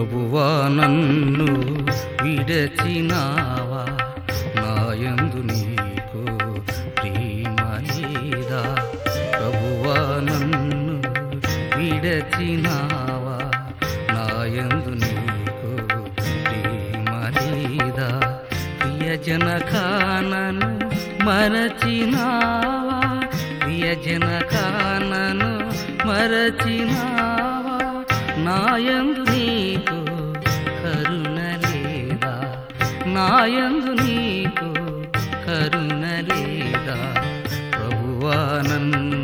ప్రభువా నన్ను విడచినావా నాయందు నీకు ప్రేమ లేదా ప్రభువా నన్ను విడచినావా నాయందు నీకు ప్రేమ లేదా ప్రియజన కానను మరచినావా ప్రియజన కానను మరచినావా నాయందు నీకు కరుణ లేదా నాయందు నీకు కరుణ లేదా ప్రభువా నన్ను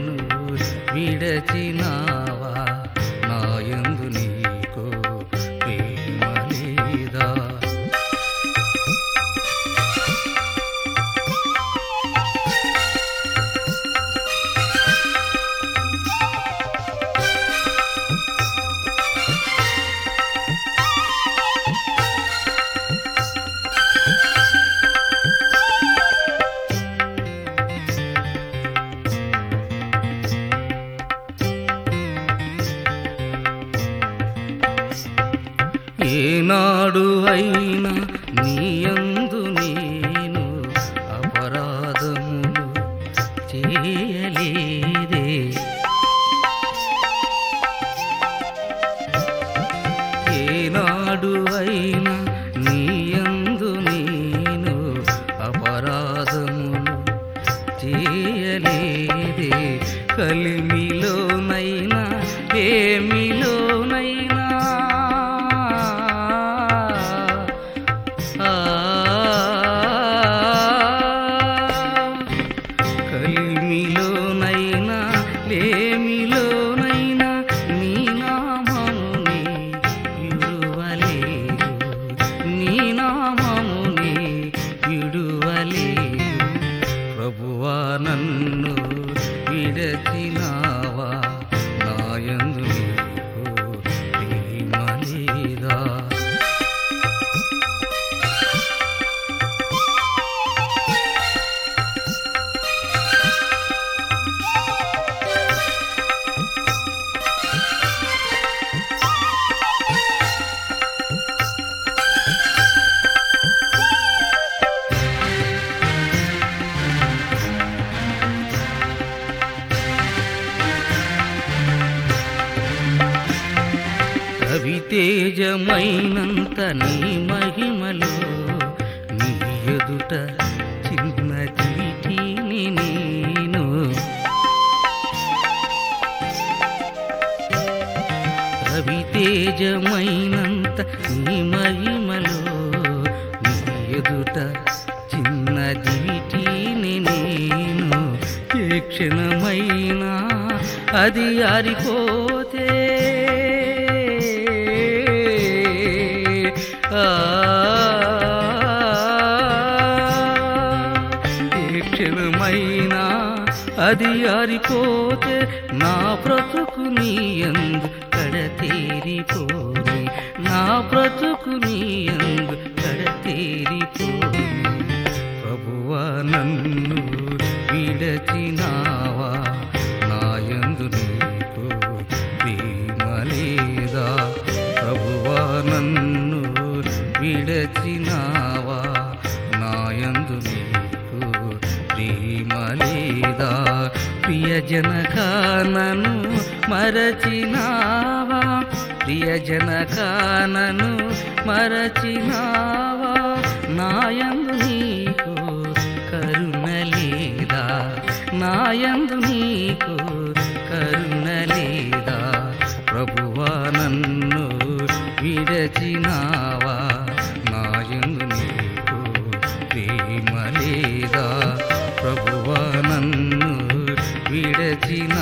విడచినావా నాయందు నీకు ప్రేమ లేదా ఏనాడు అయినా నీయందు నేను అపరాధములు చేయలేదే ఏనాడు అయినా నీయందు నేను అపరాధములు చేయలేదే కలిమిలోనైనా ఏమిలోనైనా ఆ, కలిమిలోనైనా లేమిలోనైనా నీ నామముని విడువలేదు నీ నామముని విడువలేదు ప్రభువా నన్ను విడచినావా నాయందు నీకు ప్రేమ లేదా రవితేజమైనంత నీ మహిమలో నీ ఎదుట చిన్న చీటిని నేను రవితేజమైనంత నీ మహిమలో నీ ఎదుట చిన్న జీటిని నేను ఏ క్షణమైనా అది ఆరిపోతే ఆ ఏ క్షణమైనా అది ఆరిపోతే నా బ్రతుకు నీ ఎందు కడతేరిపోని నా బ్రతుకు నీ ఎందు కడతేరిపోని ప్రభువా నన్ను విడచినావా నాయందు నీకు ప్రేమ లేదా ప్రభువా నన్ను విడచినావా నాయందు నీకు ప్రేమ లేదా ప్రియజన కానను మరచినావా ప్రియజన కానను మరచినావా నాయందు నీకు కరుణ లేదా నాయందు నీకు కరుణ లేదా ప్రభువా నన్ను విడచినావా నాయందు నీకు ప్రేమ లేదా ప్రభువా నన్ను విడచిన